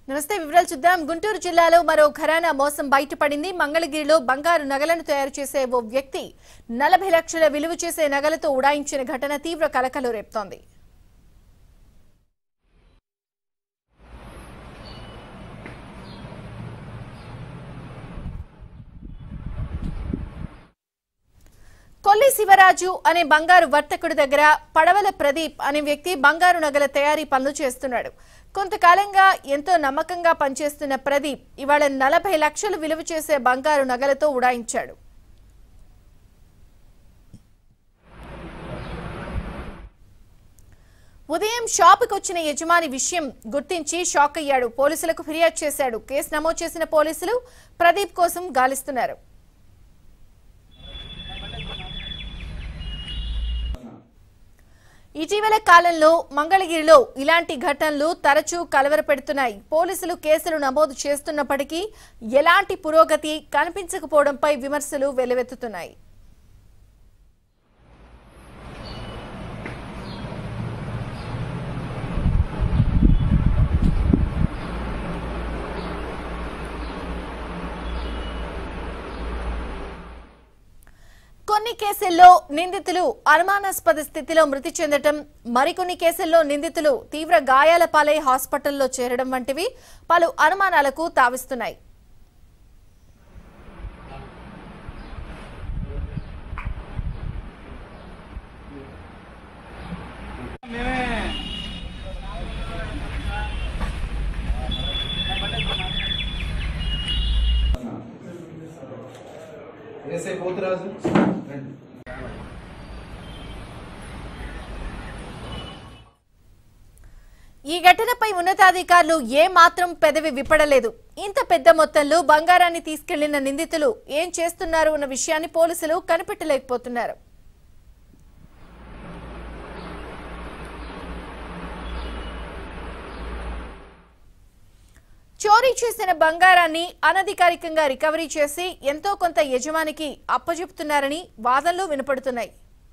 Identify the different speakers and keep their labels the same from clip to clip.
Speaker 1: నమస్తే వివరాలు చూద్దాం గుంటూరు జిల్లాలో మరో ఘరానా మోసం బయటపడింది మంగళగిరిలో బంగారు నగలను తయారు చేసే ఓ వ్యక్తి నలభై లక్షల విలువ చేసే నగలతో ఉడాయించిన ఘటన తీవ్ర కలకలు రేపుతోంది కొల్లి శివరాజు అనే బంగారు వర్తకుడి దగ్గర పడవల ప్రదీప్ అనే వ్యక్తి బంగారు నగల తయారీ పనులు చేస్తున్నాడు కొంతకాలంగా ఎంతో నమ్మకంగా పనిచేస్తున్న ప్రదీప్ ఇవాళ నలభై లక్షలు విలువ చేసే బంగారు నగలతో ఉడాయించాడు ఉదయం షాపుకి వచ్చిన యజమాని విషయం గుర్తించి షాక్ అయ్యాడు పోలీసులకు ఫిర్యాదు చేశాడు కేసు నమోదు చేసిన పోలీసులు ప్రదీప్ కోసం గాలిస్తున్నారు ఇటీవల కాలంలో మంగళగిరిలో ఇలాంటి ఘటనలు తరచూ కలవరపెడుతున్నాయి పోలీసులు కేసులు నమోదు చేస్తున్నప్పటికీ ఎలాంటి పురోగతి కనిపించకపోవడంపై విమర్శలు వెల్లువెత్తుతున్నాయి కొన్ని కేసుల్లో నిందితులు అనుమానాస్పద స్థితిలో మృతి చెందటం మరికొన్ని కేసుల్లో నిందితులు తీవ్ర గాయాల పాలై హాస్పిటల్లో చేరడం వంటివి పలు అనుమానాలకు తావిస్తున్నాయి
Speaker 2: ఏసై పోతురాజు రండి
Speaker 1: ఈ ఘటనపై ఉన్నతాధికారులు ఏ మాత్రం పెదవి విప్పడలేదు ఇంత పెద్ద మొత్తంలో బంగారాన్ని తీసుకెళ్లిన నిందితులు ఏం చేస్తున్నారు అన్న విషయాన్ని పోలీసులు కనిపెట్టలేకపోతున్నారు చోరీ చేసిన బంగారాన్ని అనధికారికంగా రికవరీ చేసి ఎంతో కొంత యజమానికి అప్పజెపుతున్నారని వాదనలు వినపడుతున్నాయి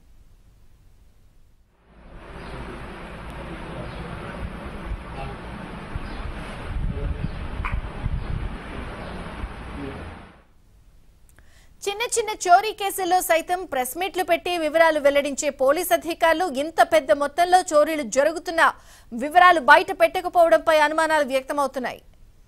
Speaker 1: చిన్న చిన్న చోరీ కేసుల్లో సైతం ప్రెస్ మీట్లు పెట్టి వివరాలు వెల్లడించే పోలీస్ అధికారులు ఇంత పెద్ద మొత్తంలో చోరీలు జరుగుతున్న వివరాలు బయట పెట్టకపోవడంపై అనుమానాలు వ్యక్తమవుతున్నాయి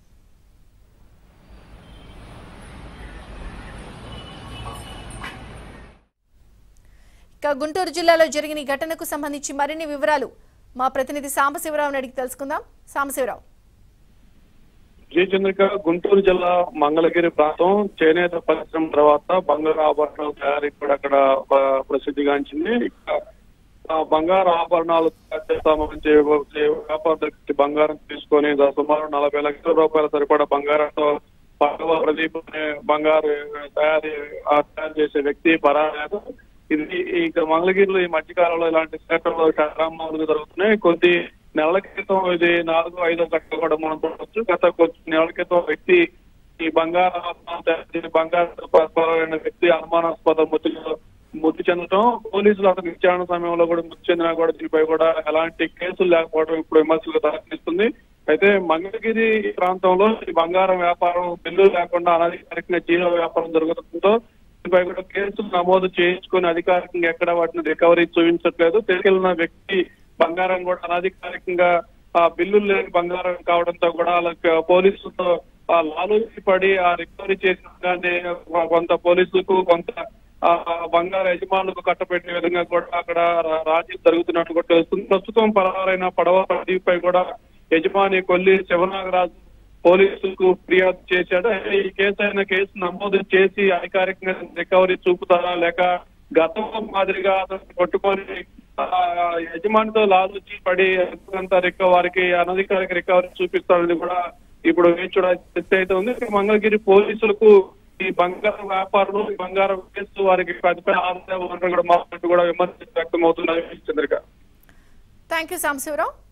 Speaker 1: ఇక గుంటూరు జిల్లాలో జరిగిన ఈ ఘటనకు సంబంధించి మరిన్ని వివరాలు మా ప్రతినిధి సాంబశివరావుని అడిగి తెలుసుకుందాం సాంబశివరావు
Speaker 3: జీ చంద్రిక గుంటూరు జిల్లా మంగళగిరి ప్రాంతం చేనేత పరిశ్రమ తర్వాత బంగారు ఆభరణాల తయారీ కూడా అక్కడ ఆ, ప్రసిద్ధిగాంచింది ఇక్కడ ఆ, బంగారు ఆభరణాలు తయారు చేస్తామని చెప్పి- చెప్పి వ్యాపార దగ్గర బంగారం తీసుకొని దా- సుమారు నలభై లక్షల రూపాయల సరిపడా బంగారంతో పడవ ప్రదీప్ అనే బంగారు తయారీ ఆ, తయారు చేసే వ్యక్తి పరాలేదు ఇది ఇక మంగళగిరిలో ఈ మధ్యకాలంలో ఇలాంటి శాఖల్లో చాలా జరుగుతున్నాయి కొద్ది నెలల క్రితం ఇది నాలుగు ఐదో గంటలు కూడా మనం చూడవచ్చు గత కొద్ది నెలల క్రితం వ్యక్తి ఈ బంగారు ఆభరణాలు తయారు చేసే బంగారు పరమైన వ్యక్తి అనుమానాస్పద మృతి మృతి చెందడం పోలీసులు అతను విచారణ సమయంలో కూడా మృతి చెందినా కూడా దీనిపై కూడా ఎలాంటి కేసులు లేకపోవడం ఇప్పుడు విమర్శలకు దారితీస్తుంది అయితే మంగళగిరి ప్రాంతంలో ఈ బంగారం వ్యాపారం బిల్లు లేకుండా అనధికారికంగా జీరో వ్యాపారం జరుగుతుందో దీనిపై కూడా కేసులు నమోదు చేయించుకొని అధికారికంగా ఎక్కడ వాటిని రికవరీ చూపించట్లేదు తీసుకెళ్లిన వ్యక్తి బంగారం కూడా అనధికారికంగా ఆ బిల్లులు లేని బంగారం కావడంతో కూడా వాళ్ళకి పోలీసులతో ఆ లాలూచి పడి ఆ రికవరీ చేసిన కానీ కొంత పోలీసులకు కొంత ఆ బంగారు యజమానులకు కట్టబెట్టే విధంగా కూడా అక్కడ రా- రాజీ జరుగుతున్నట్టు కూడా తెలుస్తుంది ప్రస్తుతం పరారైన పడవ ప్రదీప్ పై కూడా యజమాని కొల్లి శివనాగరాజు పోలీసులకు ఫిర్యాదు చేశాడు అయితే ఈ కేసు అయిన కేసు నమోదు చేసి అధికారికంగా రికవరీ చూపుతారా లేక గతంలో మాదిరిగా అతను కొట్టుకొని ఆ, యజమానితో లాలూచి పడి అంత రిక వారికి అనధికారిక రికవరీ చూపిస్తారని కూడా ఇప్పుడు వేచి చూడాల్సిన స్థితి అయితే ఉంది ఇక మంగళగిరి పోలీసులకు ఈ బంగారం వ్యాపారులు ఈ బంగారం కేసు వారికి పెద్ద పెద్ద ఆదాయ వనరులు కూడా మారినట్టు కూడా విమర్శలు వ్యక్తం అవుతున్నాయి చంద్రిక
Speaker 1: థ్యాంక్ యూ సాంబశివరావు